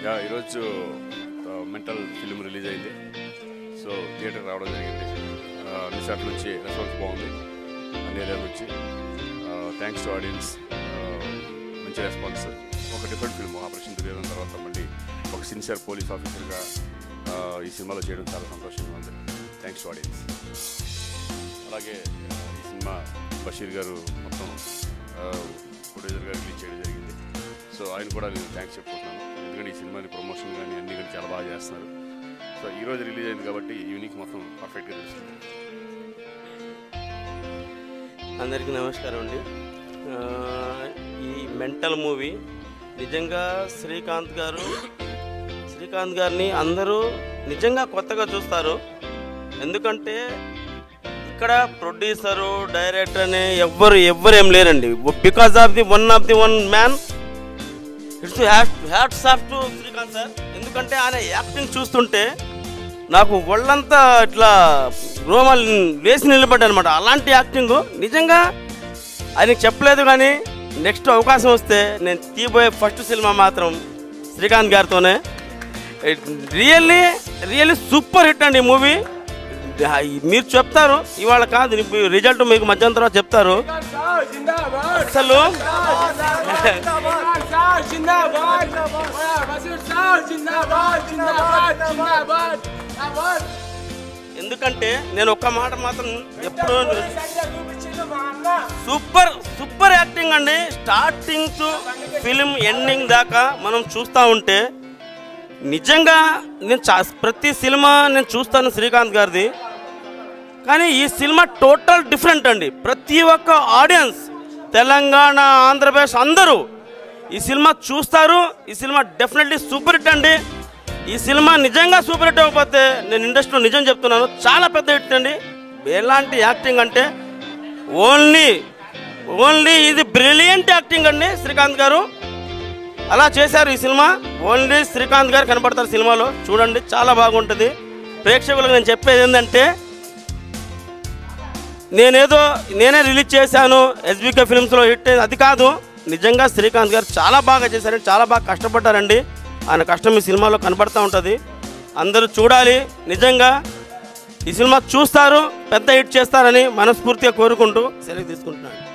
Yeah ఈరోజు mental film release అయింది so theatre రావడం జరిగింది అన్ని షాట్ల నుంచి రెస్పాన్స్ బాగుంది అన్ని ఏరియా నుంచి థ్యాంక్స్ టు ఆడియన్స్ మంచి రెస్పాన్స్ ఒక డిఫరెంట్ ఫిల్మ్ ఆపరేషన్ దుర్యోధన తర్వాత మళ్ళీ ఒక సిన్సియర్ పోలీస్ ఆఫీసర్గా ఈ సినిమాలో చేయడం చాలా సంతోషంగా ఉంది థ్యాంక్స్ టు ఆడియన్స్ అలాగే ఆ, ఈ సినిమా బషీర్ గారు మొత్తం ప్రొడ్యూసర్గా రిలీజ్ చేయడం జరిగింది సో ఆయన కూడా నేను థ్యాంక్స్ చెప్పుకుంటున్నాను ఎందుకంటే ఈ సినిమాని ప్రమోషన్ కానీ అన్ని కానీ చాలా బాగా చేస్తున్నారు సో ఈ రోజు రిలీజ్ అయింది కాబట్టి యూనిక్ మొత్తం పర్ఫెక్ట్గా తెలుస్తుంది అందరికీ నమస్కారం అండి ఆ, ఈ మెంటల్ మూవీ నిజంగా శ్రీకాంత్ గారు శ్రీకాంత్ గారిని అందరూ నిజంగా కొత్తగా చూస్తారు ఎందుకంటే ఇక్కడ ప్రొడ్యూసరు డైరెక్టర్ అని ఎవ్వరు ఎవ్వరు ఏం లేరండి because of the one of the one man it's hats off to Srikanth sir ఎందుకంటే ఆయన యాక్టింగ్ చూస్తుంటే నాకు ఒళ్ళంతా ఇట్లా రోమాలు వేసి నిలబడ్డా అనమాట అలాంటి యాక్టింగ్ నిజంగా ఆయనకి చెప్పలేదు కానీ నెక్స్ట్ అవకాశం వస్తే నేను తీయబోయే ఫస్ట్ సినిమా మాత్రం శ్రీకాంత్ గారితోనే రియల్లీ రియల్లీ సూపర్ హిట్ అండి ఈ మూవీ మీరు చెప్తారు ఇవాళ కాదు రిజల్ట్ మీకు మధ్యాహ్నం తర్వాత చెప్తారు అసలు ఎందుకంటే నేను ఒక్క మాట మాత్రం ఎప్పుడు సూపర్ సూపర్ యాక్టింగ్ అండి స్టార్టింగ్ టు ఫిలిం ఎండింగ్ దాకా మనం చూస్తూ ఉంటే నిజంగా నేను చా ప్రతి సినిమా నేను చూస్తాను శ్రీకాంత్ గారిది కానీ ఈ సినిమా టోటల్ డిఫరెంట్ అండి ప్రతి ఒక్క ఆడియన్స్ తెలంగాణ ఆంధ్రప్రదేశ్ అందరూ ఈ సినిమా చూస్తారు ఈ సినిమా డెఫినెట్లీ సూపర్ హిట్ అండి ఈ సినిమా నిజంగా సూపర్ హిట్ అవ్వకపోతే నేను ఇండస్ట్రీలో నిజం చెప్తున్నాను చాలా పెద్ద హిట్ అండి ఎలాంటి యాక్టింగ్ అంటే ఓన్లీ ఓన్లీ ఇది బ్రిలియంట్ యాక్టింగ్ అండి శ్రీకాంత్ గారు అలా చేశారు ఈ సినిమా ఓన్లీ శ్రీకాంత్ గారు కనపడతారు సినిమాలో చూడండి చాలా బాగుంటుంది ప్రేక్షకులకు నేను చెప్పేది ఏంటంటే నేనేదో నేనే రిలీజ్ చేశాను ఎస్బీకే ఫిల్మ్స్లో హిట్ అయింది. అది కాదు నిజంగా శ్రీకాంత్ గారు చాలా బాగా చేశారు చాలా బాగా కష్టపడ్డారండి ఆయన కష్టం ఈ సినిమాలో కనబడుతూ ఉంటుంది అందరూ చూడాలి నిజంగా ఈ సినిమా చూస్తారు పెద్ద హిట్ చేస్తారని మనస్ఫూర్తిగా కోరుకుంటూ సెలవు తీసుకుంటున్నాను